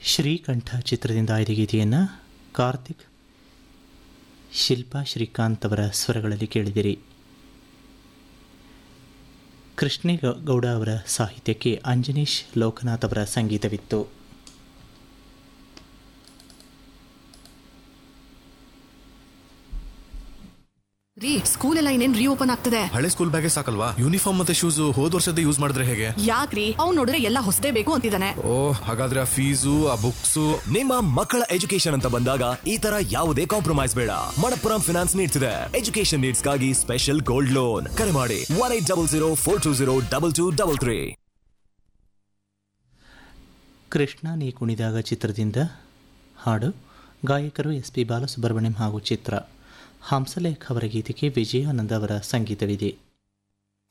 ಶ್ರೀಕಂಠ ಚಿತ್ರದಿಂದ ಆಯ್ದ ಗೀತೆಯನ್ನು ಕಾರ್ತಿಕ್ ಶಿಲ್ಪಾ ಶ್ರೀಕಾಂತ್ ಅವರ ಸ್ವರಗಳಲ್ಲಿ ಕೇಳಿದಿರಿ ಕೃಷ್ಣೇಗೌಡ ಅವರ ಸಾಹಿತ್ಯಕ್ಕೆ ಅಂಜನೀಶ್ ಲೋಕನಾಥ್ ಅವರ ಸಂಗೀತವಿತ್ತು ರೀ ಸ್ಕೂಲ್ ಎಲ್ಲ ಇನ್ನೇನ್ ರೀಓಪನ್ ಆಗ್ತದೆ ಹಳೆ ಸ್ಕೂಲ್ ಬ್ಯಾಗೇ ಸಾಕಲ್ವಾ ಯೂನಿಫಾರ್ಮ್ ಮತ್ತೆ ಶೂಸ್ ಹೋದ್ ವರ್ಷದ ಯೂಸ್ ಮಾಡಿದ್ರೆ ಹೇಗೆ ಯಾಕ್ರಿ ಅವ್ನ್ ನೋಡಿದ್ರೆ ಎಲ್ಲ ಹೊಸದೇ ಬೇಕು ಅಂತಿದ್ದಾನೆ ಓ ಹಾಗಾದ್ರೆ ಆ ಫೀಸು ಆ ಬುಕ್ಸು ನಿಮ್ಮ ಮಕ್ಕಳ ಎಜುಕೇಶನ್ ಅಂತ ಬಂದಾಗ ಈ ತರ ಯಾವುದೇ ಕಾಂಪ್ರಮೈಸ್ ಬೇಡ ಮಣಪ್ಪುರಂ ಫಿನಾನ್ಸ್ ನೀಡ್ತಿದೆ ಎಜುಕೇಶನ್ ನೀಡ್ಸ್ಗಾಗಿ ಸ್ಪೆಷಲ್ ಗೋಲ್ಡ್ ಲೋನ್ ಕರೆ ಮಾಡಿ one eight double zero four two zero double two double three Krishna Nee Kunidaga ಚಿತ್ರದಿಂದ ಹಾಡು ಗಾಯಕರು ಎಸ್ ಪಿ ಬಾಲಸುಬ್ರಹ್ಮಣ್ಯಂ ಹಾಗೂ ಚಿತ್ರ ಹಂಸಲೇಖ್ ಅವರ ಗೀತೆಗೆ ವಿಜಯಾನಂದ ಅವರ ಸಂಗೀತವಿದೆ